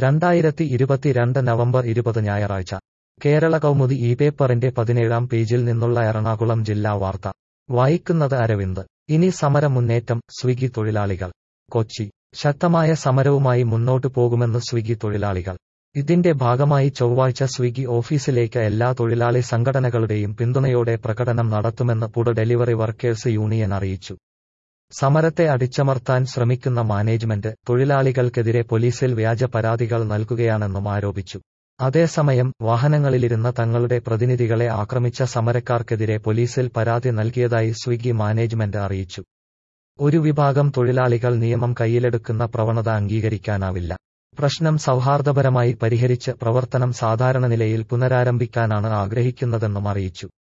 രണ്ടായിരത്തി ഇരുപത്തിരണ്ട് നവംബർ ഇരുപത് ഞായറാഴ്ച കേരള കൗമുദി ഈ പേപ്പറിന്റെ പതിനേഴാം പേജിൽ നിന്നുള്ള എറണാകുളം ജില്ലാ വാർത്ത വായിക്കുന്നത് അരവിന്ദ് ഇനി സമര മുന്നേറ്റം സ്വിഗി തൊഴിലാളികൾ കൊച്ചി ശക്തമായ സമരവുമായി മുന്നോട്ടു പോകുമെന്ന് സ്വിഗി തൊഴിലാളികൾ ഇതിന്റെ ഭാഗമായി ചൊവ്വാഴ്ച സ്വിഗി ഓഫീസിലേക്ക് എല്ലാ തൊഴിലാളി സംഘടനകളുടെയും പിന്തുണയോടെ പ്രകടനം നടത്തുമെന്ന് ഫുഡ് ഡെലിവറി വർക്കേഴ്സ് യൂണിയൻ അറിയിച്ചു സമരത്തെ അടിച്ചമർത്താൻ ശ്രമിക്കുന്ന മാനേജ്മെന്റ് തൊഴിലാളികൾക്കെതിരെ പോലീസിൽ വ്യാജ പരാതികൾ നൽകുകയാണെന്നും ആരോപിച്ചു അതേസമയം വാഹനങ്ങളിലിരുന്ന തങ്ങളുടെ പ്രതിനിധികളെ ആക്രമിച്ച സമരക്കാർക്കെതിരെ പോലീസിൽ പരാതി നൽകിയതായി സ്വിഗി മാനേജ്മെന്റ് അറിയിച്ചു ഒരു വിഭാഗം തൊഴിലാളികൾ നിയമം കയ്യിലെടുക്കുന്ന പ്രവണത അംഗീകരിക്കാനാവില്ല പ്രശ്നം സൗഹാർദ്ദപരമായി പരിഹരിച്ച് പ്രവർത്തനം സാധാരണ നിലയിൽ പുനരാരംഭിക്കാനാണ് ആഗ്രഹിക്കുന്നതെന്നും അറിയിച്ചു